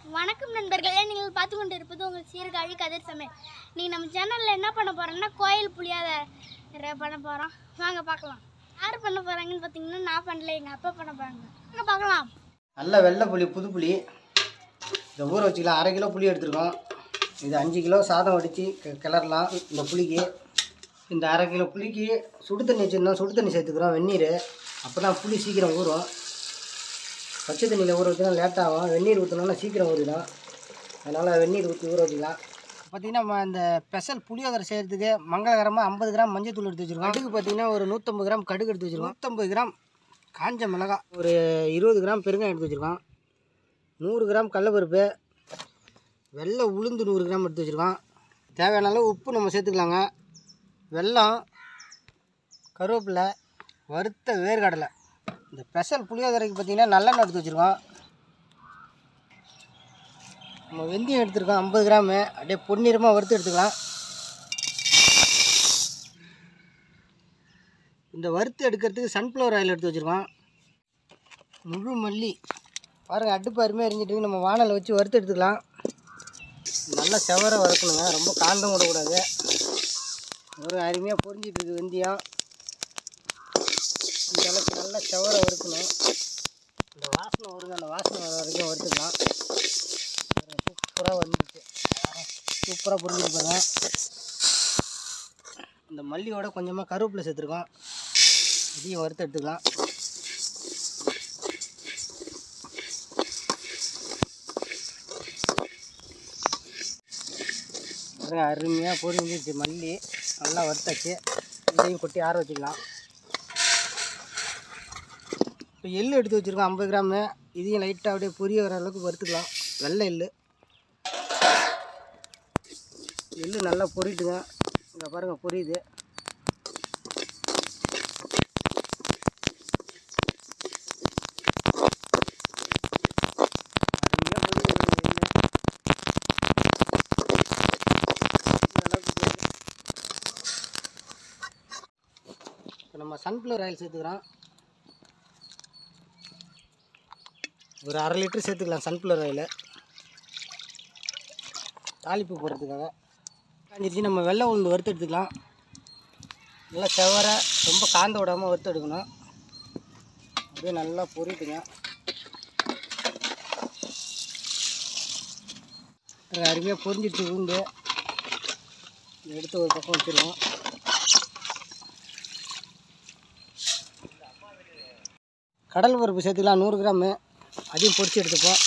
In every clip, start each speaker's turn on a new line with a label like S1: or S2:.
S1: வணக்கம் நண்பர்களே நீங்கள் பார்த்து கொண்டு இருப்பது உங்கள் சீர்காழி கதிர் சமையல் நீங்கள் நம்ம சேனலில் என்ன பண்ண போகிறோம்னா கோயில் புளியாத பண்ண போகிறோம் வாங்க பார்க்கலாம் யார் பண்ண போகிறாங்கன்னு பார்த்தீங்கன்னா நான் பண்ணல எங்கள் அப்பா பண்ண போகிறாங்க வாங்க பார்க்கலாம்
S2: நல்ல வெள்ளை புளி புது புளி இதை ஊற வச்சுக்கலாம் அரை கிலோ புளி எடுத்துருக்கோம் இது அஞ்சு கிலோ சாதம் வடித்து கிளறலாம் இந்த புளிக்கு இந்த அரை கிலோ புளிக்கு சுடு தண்ணி வச்சுருந்தோம் சுடு தண்ணி சேர்த்துக்கிறோம் வெந்நீர் அப்போ தான் புளி சீக்கிரம் ஊறும் பச்சை தண்ணியில் ஊற வச்சுனா லேட் ஆகும் வெந்நீர் ஊற்றினோம்னா சீக்கிரம் ஊறிடும் அதனால் வெந்நீர் ஊற்றி ஊற வச்சுக்கலாம் பார்த்திங்கன்னா நம்ம இந்த ஸ்பெஷல் புளியோதரை செய்கிறதுக்கு மங்களகரமாக ஐம்பது கிராம் மஞ்சள் தூள் எடுத்து வச்சுருக்கோம் கடுகு பார்த்திங்கன்னா ஒரு நூற்றம்பது கிராம் கடுகு எடுத்து வச்சுருக்கோம் நூற்றம்பது கிராம் காஞ்ச மிளகாய் ஒரு இருபது கிராம் பெருங்காயம் எடுத்து வச்சுருக்கோம் நூறு கிராம் கடலப்பருப்பு வெள்ளை உளுந்து நூறு கிராம் எடுத்து வச்சுருக்கோம் தேவையான அளவு உப்பு நம்ம சேர்த்துக்கலாங்க வெல்லம் கருவேப்பிலை வறுத்த வேர்க்கடலை இந்த ஸ்பெஷல் புளியோதரைக்கு பார்த்திங்கன்னா நல்லெண்ணெய் எடுத்து வச்சுருக்கோம் நம்ம வெந்தயம் எடுத்துருக்கோம் ஐம்பது கிராமு அப்படியே பொன்னிறமாக வறுத்து எடுத்துக்கலாம் இந்த வறுத்து எடுக்கிறதுக்கு சன்ஃப்ளவர் ஆயில் எடுத்து வச்சுருக்கோம் முழு மல்லி பாருங்கள் அடுப்பு அருமையாக எரிஞ்சிட்டு நம்ம வானலை வச்சு வறுத்து எடுத்துக்கலாம் நல்லா செவர வறுக்கணுங்க ரொம்ப காந்தம் விடக்கூடாது ஒரு அருமையாக பொரிஞ்சிட்டு இருக்குது வெந்தயம் இந்த அளவுக்கு நல்லா செவர வறுக்கணும் இந்த வாசனை வருங்க அந்த வாசனை வர வரைக்கும் வறுத்துக்கலாம் சூப்பராக வந்துச்சு சூப்பராக பொரிஞ்சிருப்பாங்க இந்த மல்லியோட கொஞ்சமாக கருவேப்பிலை சேர்த்துருக்கோம் இதையும் வறுத்து எடுத்துக்கலாம் பாருங்க அருமையாக பொரிஞ்சிருச்சு மல்லி நல்லா வறுத்தாச்சு இதையும் கொட்டி ஆற வச்சுக்கலாம் இப்போ எள்ளு எடுத்து வச்சுருக்கோம் ஐம்பது கிராமு இதையும் லைட்டாக அப்படியே பொரிய வர அளவுக்கு வறுத்துக்கலாம் வெள்ளை எள்ளு எள்ளு நல்லா பொரிட்டுங்க இங்கே பாருங்கள் பொரியுது அருமையாக பொரியுது பாருங்க எள்ளு. இந்த அளவுக்கு பொரியுது. இப்போ நம்ம சன்ஃப்ளவர் ஆயில் சேர்த்துக்கிறோம் ஒரு அரை லிட்டர் சேர்த்துக்கலாம் சன்ஃப்ளவர் ஆயில் தாளிப்பு போடுறதுக்காக காஞ்சிருச்சு நம்ம வெள்ளை உளுந்து வறுத்து எடுத்துக்கலாம் நல்லா செவர ரொம்ப காந்த விடாமல் வறுத்து எடுக்கணும் அப்படியே நல்லா பொரிட்டுங்க அருமையாக பொரிஞ்சிருச்சு உளுந்து இதை எடுத்து ஒரு பக்கம் வச்சுருவோம் கடல் பருப்பு சேர்த்துக்கலாம் நூறு கிராமு அதையும் பொரிச்சு எடுத்துப்போம்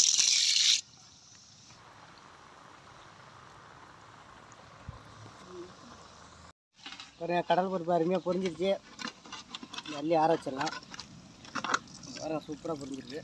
S2: பாருங்க கடல் பருப்பு அருமையாக பொரிஞ்சிருச்சு இந்த அள்ளி ஆற வச்சிடலாம் பாருங்க சூப்பராக பொரிஞ்சிருக்கு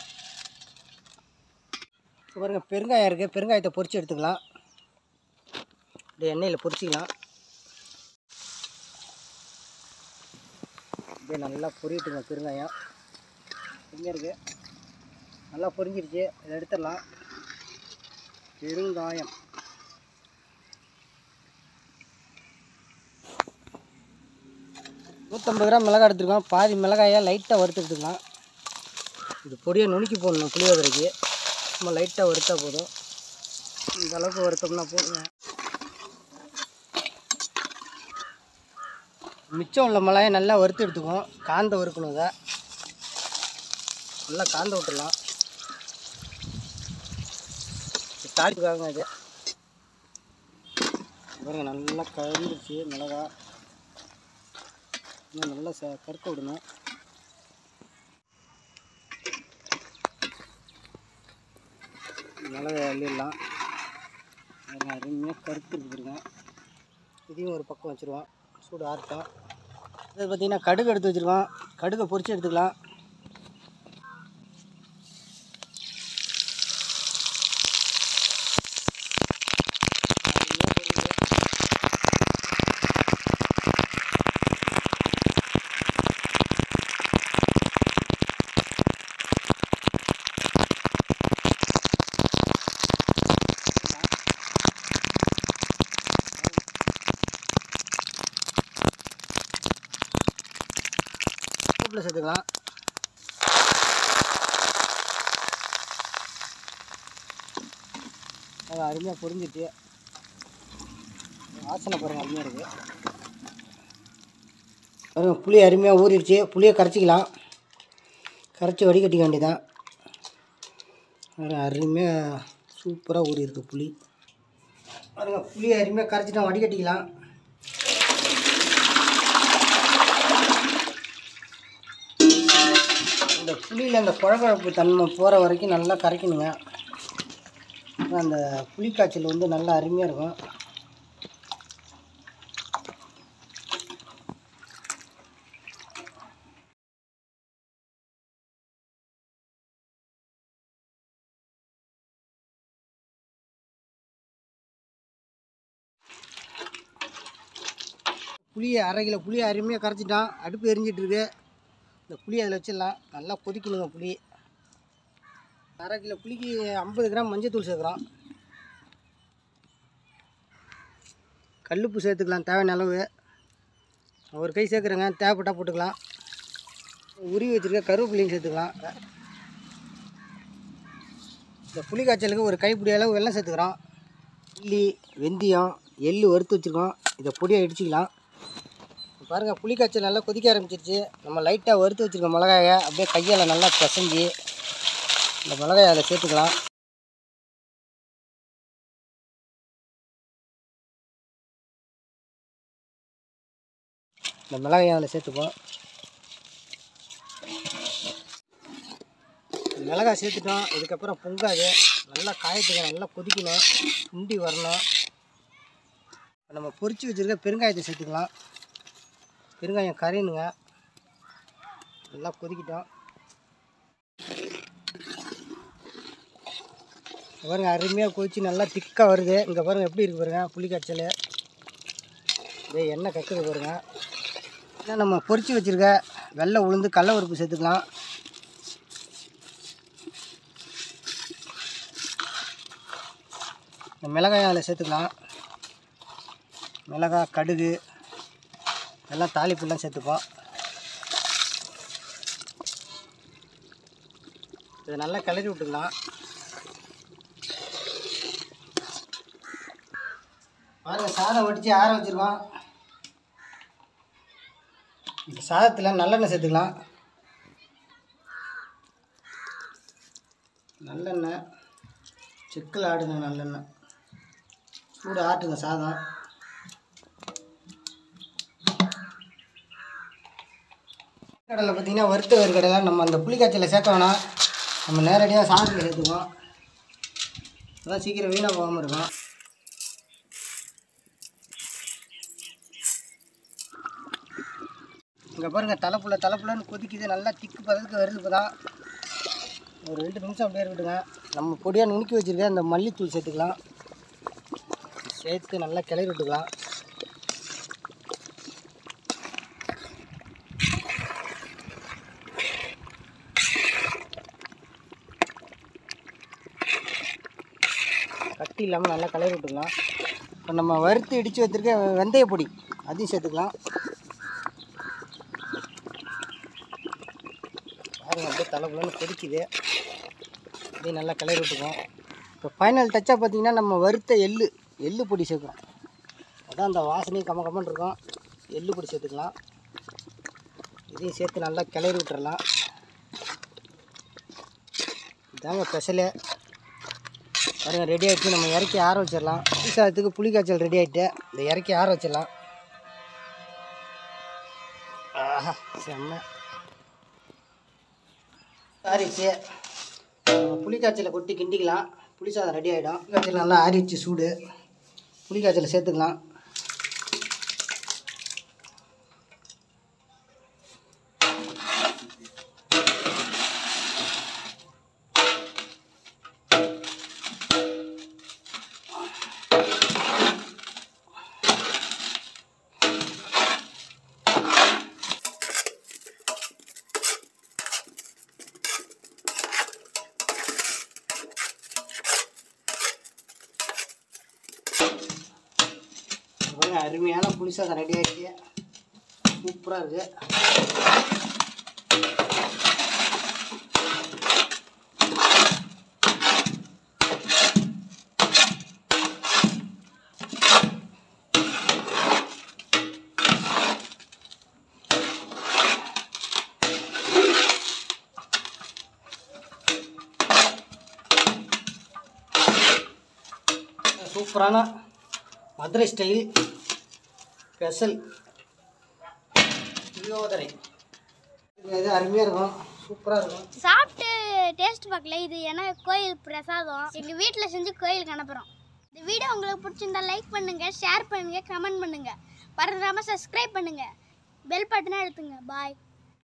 S2: இப்போ பாருங்க பெருங்காயம் இருக்குது பெருங்காயத்தை பொரிச்சு எடுத்துக்கலாம் அப்படியே எண்ணெயில் பொரிச்சிக்கலாம் அப்படியே நல்லா பொரியட்டுங்க பெருங்காயம் எங்கே இருக்குது நல்லா பொரிஞ்சிருச்சு இதை எடுத்துடலாம் பெருங்காயம் நூற்றம்பது கிராம் மிளகாய் எடுத்துருக்கோம் பாதி மிளகாயை லைட்டாக வறுத்து எடுத்துக்கலாம் இது பொடியை நுணுக்கி போடணும் புளியோதரைக்கு சும்மா லைட்டாக வறுத்தா போதும் இந்த அளவுக்கு வறுத்தோம்னா போதுங்க மிச்சம் உள்ள மிளகாயை நல்லா வறுத்து எடுத்துக்குவோம் காந்த வறுக்கணும் இதை நல்லா காந்த விட்டுடலாம் தாளிப்புக்காக இது பாருங்க நல்லா கலந்துருச்சு மிளகா இன்னும் நல்லா ச கற்க விடணும் மிளகா அள்ளிடலாம் பாருங்க அருமையாக கருத்து இருக்குதுங்க இதையும் ஒரு பக்கம் வச்சுருவோம் சூடு ஆறட்டும் இது பார்த்திங்கன்னா கடுகு எடுத்து வச்சுருக்கோம் கடுகை பொரிச்சு எடுத்துக்கலாம் கருவேப்பிலை சேர்த்துக்கலாம் அது அருமையாக பொரிஞ்சிட்டு வாசனை பாருங்கள் அருமையாக இருக்குது பாருங்க புளி அருமையாக ஊறிடுச்சு புளியை கரைச்சிக்கலாம் கரைச்சி வடிகட்டிக்க வேண்டியதான் பாருங்க அருமையாக சூப்பராக ஊறி இருக்கு புளி பாருங்க புளியை அருமையாக கரைச்சிட்டோம் வடிகட்டிக்கலாம் இந்த புளியில் அந்த குழகுழப்பு தன்மை போகிற வரைக்கும் நல்லா கரைக்கணுங்க அப்ப அந்த புளிக்காய்ச்சல் வந்து நல்லா அருமையாக இருக்கும் புளியை அரை கிலோ புளியை அருமையாக கரைச்சிட்டோம் அடுப்பு எரிஞ்சிட்டு இருக்கு இந்த புளியை அதில் வச்சிடலாம் நல்லா கொதிக்கணுங்க புளி அரை கிலோ புளிக்கு ஐம்பது கிராம் மஞ்சத்தூள் சேர்க்குறோம் கல்லுப்பு சேர்த்துக்கலாம் தேவையான அளவு ஒரு கை சேர்க்குறேங்க தேவைப்பட்டால் போட்டுக்கலாம் உருவி வச்சுருக்க கருவேப்பிலையும் சேர்த்துக்கலாம் இந்த புளி காய்ச்சலுக்கு ஒரு கைப்பிடி அளவு வெல்லம் சேர்த்துக்கிறோம் உள்ளி வெந்தயம் எள்ளு வறுத்து வச்சுருக்கோம் இதை பொடியாக இடிச்சிக்கலாம் பாருங்கள் புளி காய்ச்சல் நல்லா கொதிக்க ஆரம்பிச்சிருச்சு நம்ம லைட்டாக வறுத்து வச்சுருக்க மிளகாயை அப்படியே கையால் நல்லா பிசைஞ்சு இந்த மிளகாயை அதில் சேர்த்துக்கலாம் இந்த மிளகாயை அதில் சேர்த்துப்போம் மிளகாய் சேர்த்துட்டோம் இதுக்கப்புறம் பொங்காது நல்லா காயத்துக்கு நல்லா கொதிக்கணும் சுண்டி வரணும் இப்ப நம்ம பொரிச்சு வச்சுருக்க பெருங்காயத்தை சேர்த்துக்கலாம் பெருங்காயம் கரையணுங்க நல்லா கொதிக்கிட்டோம் இங்க பாருங்க அருமையாக கொதிச்சு நல்லா திக்காக வருது இங்கே பாருங்க எப்படி இருக்கு பாருங்க புளிக்காய்ச்சல் இதே எண்ணெய் கக்குது பாருங்க இதான் நம்ம பொரிச்சு வச்சுருக்க வெள்ளை உளுந்து கடல உறுப்பு சேர்த்துக்கலாம் இந்த மிளகாய் அதில் சேர்த்துக்கலாம் மிளகாய் கடுகு எல்லாம் தாளிப்புலாம் சேர்த்துப்போம் இதை நல்லா கிளறி விட்டுக்கலாம் பாருங்க சாதம் வடித்து ஆற வச்சுருக்கோம் இந்த சாதத்தில் நல்லெண்ணெய் சேர்த்துக்கலாம் நல்லெண்ணெய் செக்கில் ஆடுங்க நல்லெண்ணெய் சூடு ஆட்டுங்க சாதம் கடலை பார்த்தீங்கன்னா வறுத்த வேர்க்கடலை நம்ம அந்த புளிக்காய்ச்சலில் சேர்க்க வேணாம் நம்ம நேரடியாக சாதத்தில் சேர்த்துக்குவோம் அதான் சீக்கிரம் வீணாக போகாமல் இருக்கும் இங்கே பாருங்கள் தலைப்புல தலைப்புலன்னு கொதிக்குது நல்லா திக்கு பதத்துக்கு வருது இப்போ தான் ஒரு ரெண்டு நிமிஷம் அப்படியே இருக்கட்டுங்க நம்ம பொடியாக நுணுக்கி வச்சுருக்க அந்த மல்லித்தூள் சேர்த்துக்கலாம் சேர்த்து நல்லா கிளறி விட்டுக்கலாம் கட்டி இல்லாமல் நல்லா கிளறி விட்டுக்கலாம் இப்போ நம்ம வறுத்து இடித்து வச்சுருக்க வெந்தய பொடி அதையும் சேர்த்துக்கலாம் பாருங்க அப்படியே தலைப்புலன்னு கொதிக்குது அப்படியே நல்லா கிளறி விட்டுக்குவோம் இப்போ ஃபைனல் டச்சாக பார்த்தீங்கன்னா நம்ம வறுத்த எள்ளு எள்ளு பொடி சேர்க்குறோம் அதான் அந்த வாசனையும் கம்ம கம்மன் இருக்கும் எள்ளு பொடி சேர்த்துக்கலாம் இதையும் சேர்த்து நல்லா கிளறி விட்டுறலாம் இதாங்க ஸ்பெஷலு பாருங்க ரெடி ஆகிடுச்சு நம்ம இறக்கி ஆற வச்சிடலாம் சாதத்துக்கு புளி காய்ச்சல் ரெடி ஆகிட்டு இந்த இறக்கி ஆற வச்சிடலாம் ஆஹா செம்ம ஆறிடுச்சு புளி காய்ச்சலை கொட்டி கிண்டிக்கலாம் புளி சாதம் ரெடி ஆகிடும் புளி காய்ச்சல் நல்லா ஆறிடுச்சு சூடு புளி காய்ச்சலை சேர்த்துக்கலாம் பாருங்க அருமையான புளி சாதம் ரெடி ஆகிடுச்சு சூப்பராக இருக்குது சூப்பரான மதுரை ஸ்டைல் ஸ்பெஷல் புளியோதரை இது இது அருமையாக இருக்கும் சூப்பராக இருக்கும்
S1: சாப்பிட்டு டேஸ்ட் பார்க்கல இது ஏன்னா கோயில் பிரசாதம் எங்கள் வீட்டில் செஞ்சு கோயிலுக்கு அனுப்புகிறோம் இந்த வீடியோ உங்களுக்கு பிடிச்சிருந்தா லைக் பண்ணுங்க ஷேர் பண்ணுங்க கமெண்ட் பண்ணுங்க மறந்துடாம சப்ஸ்கிரைப் பண்ணுங்க பெல் பட்டனை அழுத்துங்க பாய்